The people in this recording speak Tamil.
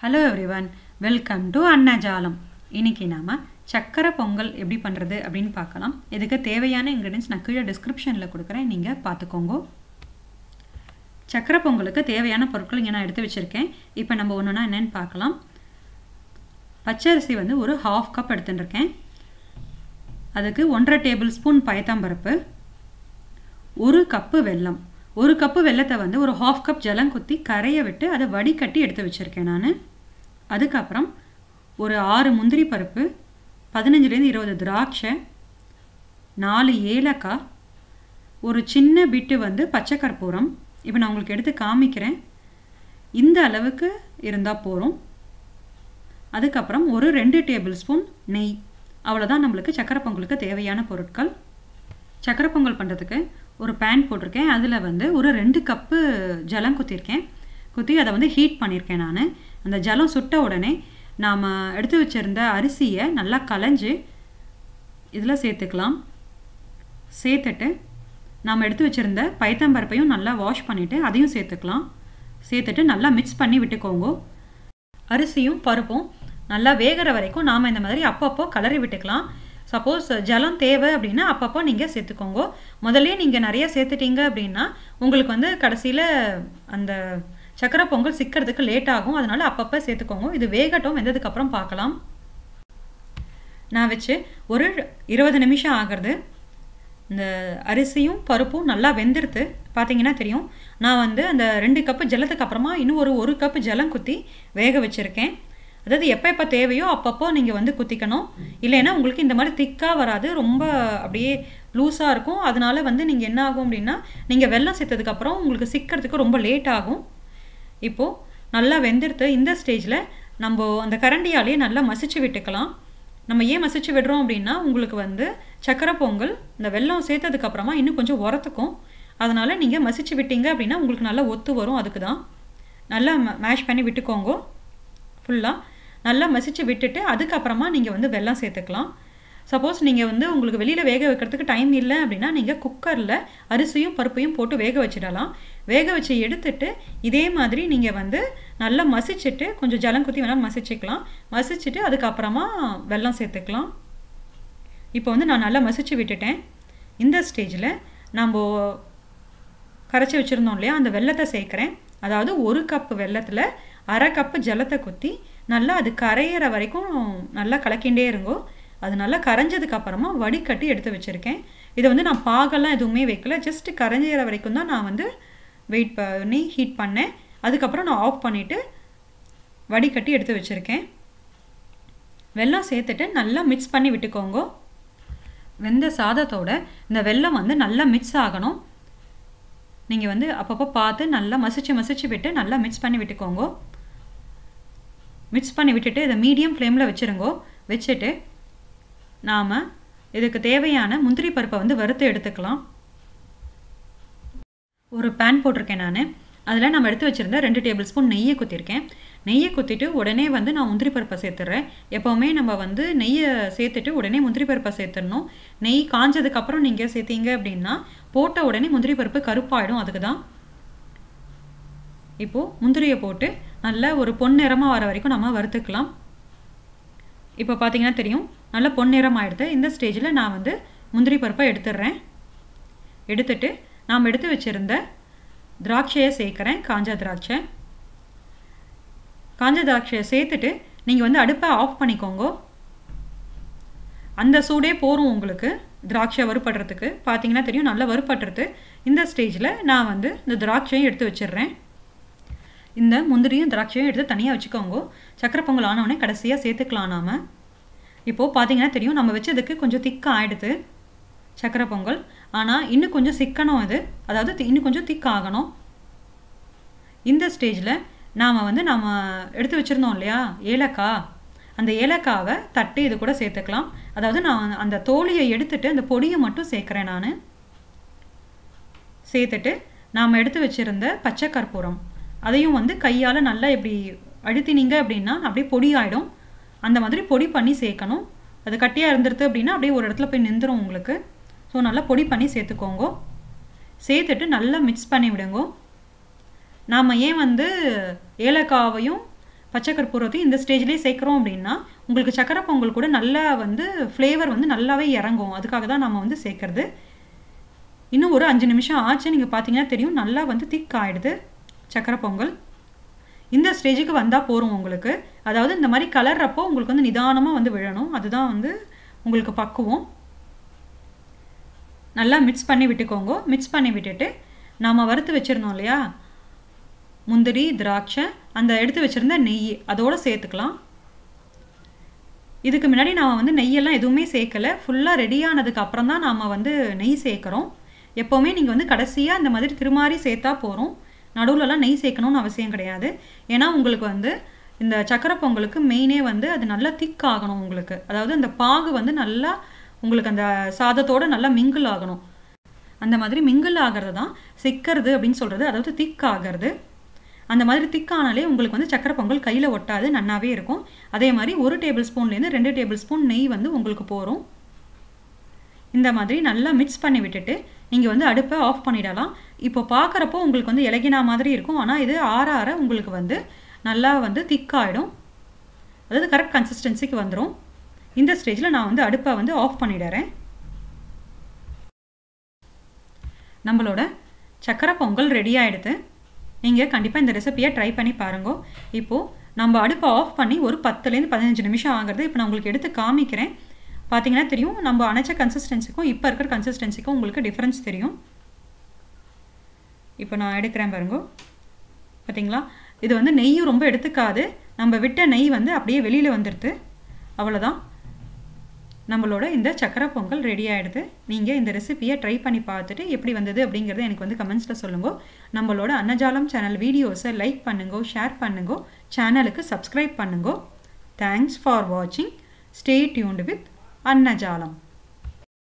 hello everyone welcome to Annajalam இன்னைக்கு நாம் சக்கரை பொங்கல் எப்படி பண்ணுறது அப்படின்னு பார்க்கலாம் இதுக்கு தேவையான இன்க்ரீடியன்ஸ் நான் கீழே டிஸ்கிரிப்ஷனில் கொடுக்குறேன் நீங்கள் பார்த்துக்கோங்க சக்கரை பொங்கலுக்கு தேவையான பொருட்கள் இங்கே நான் எடுத்து வச்சுருக்கேன் இப்போ நம்ம ஒன்றுனா என்னென்னு பார்க்கலாம் பச்சரிசி வந்து ஒரு ஹாஃப் கப் எடுத்துட்டுருக்கேன் அதுக்கு ஒன்றரை டேபிள் ஸ்பூன் பயத்தாம்பருப்பு ஒரு கப்பு வெல்லம் ஒரு கப்பு வெல்லத்தை வந்து ஒரு ஹாஃப் கப் ஜலம் குத்தி கரைய விட்டு அதை வடிகட்டி எடுத்து வச்சுருக்கேன் நான் அதுக்கப்புறம் ஒரு ஆறு முந்திரி பருப்பு பதினஞ்சுலேருந்து இருபது திராட்சை நாலு ஏலக்காய் ஒரு சின்ன பிட்டு வந்து பச்சை கற்பூரம் இப்போ நான் உங்களுக்கு எடுத்து காமிக்கிறேன் இந்த அளவுக்கு இருந்தால் போகிறோம் அதுக்கப்புறம் ஒரு ரெண்டு டேபிள் ஸ்பூன் நெய் அவ்வளோதான் நம்மளுக்கு சக்கரை பொங்கலுக்கு தேவையான பொருட்கள் சக்கரை பொங்கல் பண்ணுறதுக்கு ஒரு பேன் போட்டிருக்கேன் அதில் வந்து ஒரு ரெண்டு கப்பு ஜலம் குத்திருக்கேன் குத்தி அதை வந்து ஹீட் பண்ணியிருக்கேன் நான் அந்த ஜலம் சுட்ட உடனே நாம் எடுத்து வச்சுருந்த அரிசியை நல்லா களைஞ்சு இதில் சேர்த்துக்கலாம் சேர்த்துட்டு நாம் எடுத்து வச்சுருந்த பைத்தம்பருப்பையும் நல்லா வாஷ் பண்ணிவிட்டு அதையும் சேர்த்துக்கலாம் சேர்த்துட்டு நல்லா மிக்ஸ் பண்ணி விட்டுக்கோங்க அரிசியும் பருப்பும் நல்லா வேகிற வரைக்கும் நாம் இந்த மாதிரி அப்பப்போ கலரி விட்டுக்கலாம் சப்போஸ் ஜலம் தேவை அப்படின்னா அப்பப்போ நீங்கள் சேர்த்துக்கோங்க முதல்ல நீங்கள் நிறைய சேர்த்துட்டீங்க அப்படின்னா உங்களுக்கு வந்து கடைசியில் அந்த சக்கரை பொங்கல் சிக்கிறதுக்கு லேட் ஆகும் அதனால் அப்பப்போ சேர்த்துக்கோங்க இது வேகட்டும் வெந்ததுக்கப்புறம் பார்க்கலாம் நான் வச்சு ஒரு இருபது நிமிஷம் ஆகிறது இந்த அரிசியும் பருப்பும் நல்லா வெந்துருது பார்த்தீங்கன்னா தெரியும் நான் வந்து அந்த ரெண்டு கப்பு ஜலத்துக்கு அப்புறமா இன்னும் ஒரு ஒரு கப்பு ஜலம் குத்தி வேக வச்சுருக்கேன் அதாவது எப்போ எப்போ தேவையோ அப்பப்போ நீங்கள் வந்து குத்திக்கணும் இல்லைன்னா உங்களுக்கு இந்த மாதிரி திக்காக வராது ரொம்ப அப்படியே லூஸாக இருக்கும் அதனால வந்து நீங்கள் என்ன ஆகும் அப்படின்னா நீங்கள் வெள்ளம் சேர்த்ததுக்கப்புறம் உங்களுக்கு சிக்கிறதுக்கு ரொம்ப லேட் ஆகும் இப்போது நல்லா வெந்துடுத்து இந்த ஸ்டேஜில் நம்ம அந்த கரண்டியாலேயே நல்லா மசிச்சு விட்டுக்கலாம் நம்ம ஏன் மசிச்சு விடுறோம் அப்படின்னா உங்களுக்கு வந்து சக்கரை பொங்கல் இந்த வெள்ளம் சேர்த்ததுக்கப்புறமா இன்னும் கொஞ்சம் உரத்துக்கும் அதனால் நீங்கள் மசிச்சு விட்டீங்க அப்படின்னா உங்களுக்கு நல்லா ஒத்து வரும் அதுக்கு தான் நல்லா மேஷ் பண்ணி விட்டுக்கோங்க ஃபுல்லாக நல்லா மசிச்சு விட்டுட்டு அதுக்கப்புறமா நீங்கள் வந்து வெள்ளம் சேர்த்துக்கலாம் சப்போஸ் நீங்கள் வந்து உங்களுக்கு வெளியில் வேக வைக்கிறதுக்கு டைம் இல்லை அப்படின்னா நீங்கள் குக்கரில் அரிசியும் பருப்பையும் போட்டு வேக வச்சிடலாம் வேக வச்சு எடுத்துட்டு இதே மாதிரி நீங்கள் வந்து நல்லா மசிச்சுட்டு கொஞ்சம் ஜலம் குத்தி வேணால் மசிச்சுக்கலாம் மசிச்சுட்டு அதுக்கப்புறமா வெல்லம் சேர்த்துக்கலாம் இப்போ வந்து நான் நல்லா மசிச்சு விட்டுட்டேன் இந்த ஸ்டேஜில் நம்ம கரைச்சி வச்சுருந்தோம் இல்லையா அந்த வெள்ளத்தை சேர்க்குறேன் அதாவது ஒரு கப்பு வெள்ளத்தில் அரை கப்பு ஜலத்தை குத்தி நல்லா அது கரையிற வரைக்கும் நல்லா கலக்கிண்டே இருங்கோ அது நல்லா கரைஞ்சதுக்கு அப்புறமா வடிகட்டி எடுத்து வச்சுருக்கேன் இதை வந்து நான் பாகெல்லாம் எதுவுமே வைக்கல ஜஸ்ட் கரைஞ்சிற வரைக்கும் தான் நான் வந்து வெயிட் பண்ணி ஹீட் பண்ணேன் அதுக்கப்புறம் நான் ஆஃப் பண்ணிவிட்டு வடிகட்டி எடுத்து வச்சுருக்கேன் வெல்லம் சேர்த்துட்டு நல்லா மிக்ஸ் பண்ணி விட்டுக்கோங்க வெந்த சாதத்தோட இந்த வெல்லம் வந்து நல்லா மிக்ஸ் ஆகணும் நீங்கள் வந்து அப்பப்போ பார்த்து நல்லா மசிச்சு மசிச்சு விட்டு நல்லா மிக்ஸ் பண்ணி விட்டுக்கோங்க மிக்ஸ் பண்ணி விட்டுட்டு இதை மீடியம் ஃப்ளேமில் வச்சுருங்கோ வச்சுட்டு நாம் இதுக்கு தேவையான முந்திரி பருப்பை வந்து வறுத்து எடுத்துக்கலாம் ஒரு பேன் போட்டிருக்கேன் நான் அதில் நம்ம எடுத்து வச்சுருந்த ரெண்டு டேபிள் ஸ்பூன் நெய்யை குத்திருக்கேன் நெய்யை குத்திட்டு உடனே வந்து நான் முந்திரி பருப்பை சேர்த்துட்றேன் எப்போவுமே நம்ம வந்து நெய்யை சேர்த்துட்டு உடனே முந்திரி பருப்பை சேர்த்துடணும் நெய் காஞ்சதுக்கப்புறம் நீங்கள் சேர்த்தீங்க அப்படின்னா போட்ட உடனே முந்திரி பருப்பு கருப்பாயிடும் அதுக்கு தான் இப்போது முந்திரியை போட்டு நல்லா ஒரு பொன்னிறமாக வர வரைக்கும் நம்ம வறுத்துக்கலாம் இப்போ பார்த்தீங்கன்னா தெரியும் நல்லா பொன்னிறம் ஆகிடுது இந்த ஸ்டேஜில் நான் வந்து முந்திரி பருப்பை எடுத்துடுறேன் எடுத்துட்டு நாம் எடுத்து வச்சுருந்த திராட்சையை சேர்க்குறேன் காஞ்ச திராட்சை காஞ்ச திராட்சையை சேர்த்துட்டு நீங்கள் வந்து அடுப்பை ஆஃப் பண்ணிக்கோங்க அந்த சூடே போகும் உங்களுக்கு திராட்சை வறுப்படுறதுக்கு பார்த்தீங்கன்னா தெரியும் நல்லா வறுபட்டுறது இந்த ஸ்டேஜில் நான் வந்து இந்த திராட்சையும் எடுத்து வச்சிடுறேன் இந்த முந்திரியும் திராட்சையும் எடுத்து தனியாக வச்சுக்கோங்க சக்கரை பொங்கல் ஆனவுடனே கடைசியாக சேர்த்துக்கலாம் நாம் இப்போது பார்த்தீங்கன்னா தெரியும் நம்ம வச்சதுக்கு கொஞ்சம் திக்காக ஆகிடுது சக்கரை பொங்கல் ஆனால் இன்னும் கொஞ்சம் சிக்கணும் இது அதாவது இன்னும் கொஞ்சம் திக் ஆகணும் இந்த ஸ்டேஜில் நாம் வந்து நம்ம எடுத்து வச்சுருந்தோம் இல்லையா ஏலக்காய் அந்த ஏலக்காவை தட்டி இது கூட சேர்த்துக்கலாம் அதாவது நான் அந்த தோலியை எடுத்துட்டு அந்த பொடியை மட்டும் சேர்க்குறேன் நான் சேர்த்துட்டு நாம் எடுத்து வச்சுருந்த பச்சை கற்பூரம் அதையும் வந்து கையால் நல்லா இப்படி அழுத்தினீங்க அப்படின்னா அப்படியே பொடி ஆகிடும் அந்த மாதிரி பொடி பண்ணி சேர்க்கணும் அது கட்டியாக இருந்துருது அப்படின்னா அப்படியே ஒரு இடத்துல போய் நின்றுடும் உங்களுக்கு ஸோ நல்லா பொடி பண்ணி சேர்த்துக்கோங்க சேர்த்துட்டு நல்லா மிக்ஸ் பண்ணி விடுங்க நாம் ஏன் வந்து ஏலக்காவையும் பச்சை கற்பூரத்தையும் இந்த ஸ்டேஜ்லேயே சேர்க்குறோம் அப்படின்னா உங்களுக்கு சக்கரை பொங்கல் கூட நல்லா வந்து ஃப்ளேவர் வந்து நல்லாவே இறங்கும் அதுக்காக தான் நம்ம வந்து சேர்க்குறது இன்னும் ஒரு அஞ்சு நிமிஷம் ஆச்சு நீங்கள் பார்த்தீங்கன்னா தெரியும் நல்லா வந்து திக் ஆகிடுது சக்கரை பொங்கல் இந்த ஸ்டேஜுக்கு வந்தால் போகிறோம் உங்களுக்கு அதாவது இந்த மாதிரி கலர்றப்போ உங்களுக்கு வந்து நிதானமாக வந்து விழணும் அதுதான் வந்து உங்களுக்கு பக்குவம் நல்லா மிக்ஸ் பண்ணி விட்டுக்கோங்க மிக்ஸ் பண்ணி விட்டுட்டு நாம் வறுத்து வச்சுருந்தோம் இல்லையா முந்திரி திராட்சை அந்த எடுத்து வச்சுருந்த நெய் அதோடு சேர்த்துக்கலாம் இதுக்கு முன்னாடி நாம் வந்து நெய்யெல்லாம் எதுவுமே சேர்க்கலை ஃபுல்லாக ரெடி ஆனதுக்கு அப்புறம் தான் நாம் வந்து நெய் சேர்க்குறோம் எப்போவுமே நீங்கள் வந்து கடைசியாக இந்த மாதிரி திருமாறி சேர்த்தா போகிறோம் நடுவுலலாம் நெய் சேர்க்கணும்னு அவசியம் கிடையாது ஏன்னா உங்களுக்கு வந்து இந்த சக்கரை பொங்கலுக்கு மெயினே வந்து அது நல்லா திக் ஆகணும் உங்களுக்கு அதாவது அந்த பாகு வந்து நல்லா உங்களுக்கு அந்த சாதத்தோடு நல்லா மிங்கிள் ஆகணும் அந்த மாதிரி மிங்கிள் ஆகிறது தான் சிக்கிறது அப்படின்னு சொல்கிறது அதாவது திக் ஆகிறது அந்த மாதிரி திக்கானாலே உங்களுக்கு வந்து சக்கரை பொங்கல் கையில் ஒட்டாது நன்னாவே இருக்கும் அதே மாதிரி ஒரு டேபிள் ஸ்பூன்லேருந்து ரெண்டு டேபிள் ஸ்பூன் நெய் வந்து உங்களுக்கு போகிறோம் இந்த மாதிரி நல்லா மிக்ஸ் பண்ணி விட்டுட்டு நீங்கள் வந்து அடுப்பை ஆஃப் பண்ணிடலாம் இப்போ பார்க்குறப்போ உங்களுக்கு வந்து இலகினா மாதிரி இருக்கும் ஆனால் இது ஆற ஆற உங்களுக்கு வந்து நல்லா வந்து திக்காகிடும் அதாவது கரெக்ட் கன்சிஸ்டன்சிக்கு வந்துடும் இந்த ஸ்டேஜில் நான் வந்து அடுப்பை வந்து ஆஃப் பண்ணிடுறேன் நம்மளோட சக்கரை பொங்கல் ரெடி ஆகிடுது நீங்கள் கண்டிப்பாக இந்த ரெசிபியை ட்ரை பண்ணி பாருங்க இப்போது நம்ம அடுப்பை ஆஃப் பண்ணி ஒரு பத்துலேருந்து பதினஞ்சு நிமிஷம் ஆகிறது இப்போ நான் உங்களுக்கு எடுத்து காமிக்கிறேன் பார்த்தீங்கன்னா தெரியும் நம்ம அணைச்ச கன்சிஸ்டன்சிக்கும் இப்போ இருக்கிற கன்சிஸ்டன்சிக்கும் உங்களுக்கு டிஃப்ரென்ஸ் தெரியும் இப்போ நான் எடுக்கிறேன் பாருங்க பார்த்தீங்களா இது வந்து நெய்யும் ரொம்ப எடுத்துக்காது நம்ம விட்ட நெய் வந்து அப்படியே வெளியில் வந்துடுது அவ்வளோதான் நம்மளோட இந்த சக்கரை பொங்கல் ரெடி ஆகிடுது நீங்கள் இந்த ரெசிபியை ட்ரை பண்ணி பார்த்துட்டு எப்படி வந்தது அப்படிங்கிறத எனக்கு வந்து கமெண்ட்ஸில் சொல்லுங்க நம்மளோட அன்னஜாலம் சேனல் வீடியோஸை லைக் பண்ணுங்க ஷேர் பண்ணுங்க சேனலுக்கு சப்ஸ்கிரைப் பண்ணுங்க தேங்க்ஸ் ஃபார் வாட்சிங் ஸ்டே டியூன்டு வித் அன்னஜாலம்